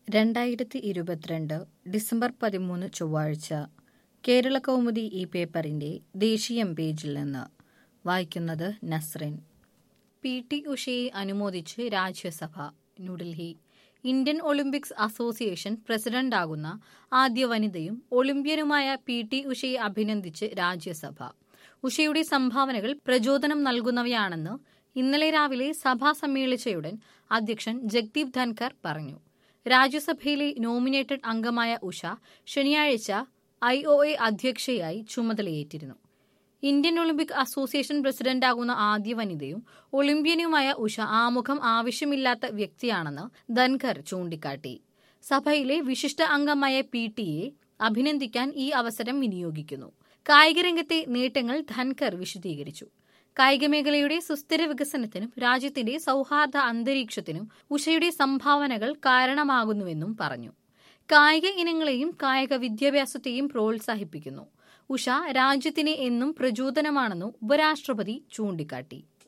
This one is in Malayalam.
രണ്ടായിരത്തി ഇരുപത്തിരണ്ട് ഡിസംബർ പതിമൂന്ന് ചൊവ്വാഴ്ച കേരള കൗമുദി ഈ പേപ്പറിന്റെ ദേശീയം പേജിൽ നിന്ന് വായിക്കുന്നത് നസ്റിൻ പി ടി ഉഷയെ അനുമോദിച്ച് Rajya Sabha New Delhi Indian Olympics association പ്രസിഡന്റാകുന്ന ആദ്യ വനിതയും ഒളിമ്പ്യനുമായ പി ടി ഉഷയെ അഭിനന്ദിച്ച് രാജ്യസഭ ഉഷയുടെ സംഭാവനകൾ പ്രചോദനം നൽകുന്നവയാണെന്ന് ഇന്നലെ രാവിലെ സഭ സമ്മേളിച്ചയുടൻ അധ്യക്ഷൻ ജഗ്ദീപ് ധൻകർ പറഞ്ഞു രാജ്യസഭയിലെ നോമിനേറ്റഡ് അംഗമായ ഉഷ ശനിയാഴ്ച ഐ ഒ എ അധ്യക്ഷയായി ചുമതലയേറ്റിരുന്നു ഇന്ത്യൻ ഒളിമ്പിക് അസോസിയേഷൻ പ്രസിഡന്റാകുന്ന ആദ്യ വനിതയും ഒളിമ്പ്യനുമായ ഉഷ ആമുഖം ആവശ്യമില്ലാത്ത വ്യക്തിയാണെന്ന് ധൻഖർ ചൂണ്ടിക്കാട്ടി സഭയിലെ വിശിഷ്ട അംഗമായ പി ടിയെ അഭിനന്ദിക്കാൻ ഈ അവസരം വിനിയോഗിക്കുന്നു കായികരംഗത്തെ നേട്ടങ്ങൾ ധൻഖർ വിശദീകരിച്ചു കായിക മേഖലയുടെ സുസ്ഥിര വികസനത്തിനും രാജ്യത്തിന്റെ സൗഹാർദ്ദ അന്തരീക്ഷത്തിനും ഉഷയുടെ സംഭാവനകൾ കാരണമാകുന്നുവെന്നും പറഞ്ഞു കായിക ഇനങ്ങളെയും കായിക വിദ്യാഭ്യാസത്തെയും പ്രോത്സാഹിപ്പിക്കുന്നു ഉഷ രാജ്യത്തിന് എന്നും പ്രചോദനമാണെന്നും ഉപരാഷ്ട്രപതി ചൂണ്ടിക്കാട്ടി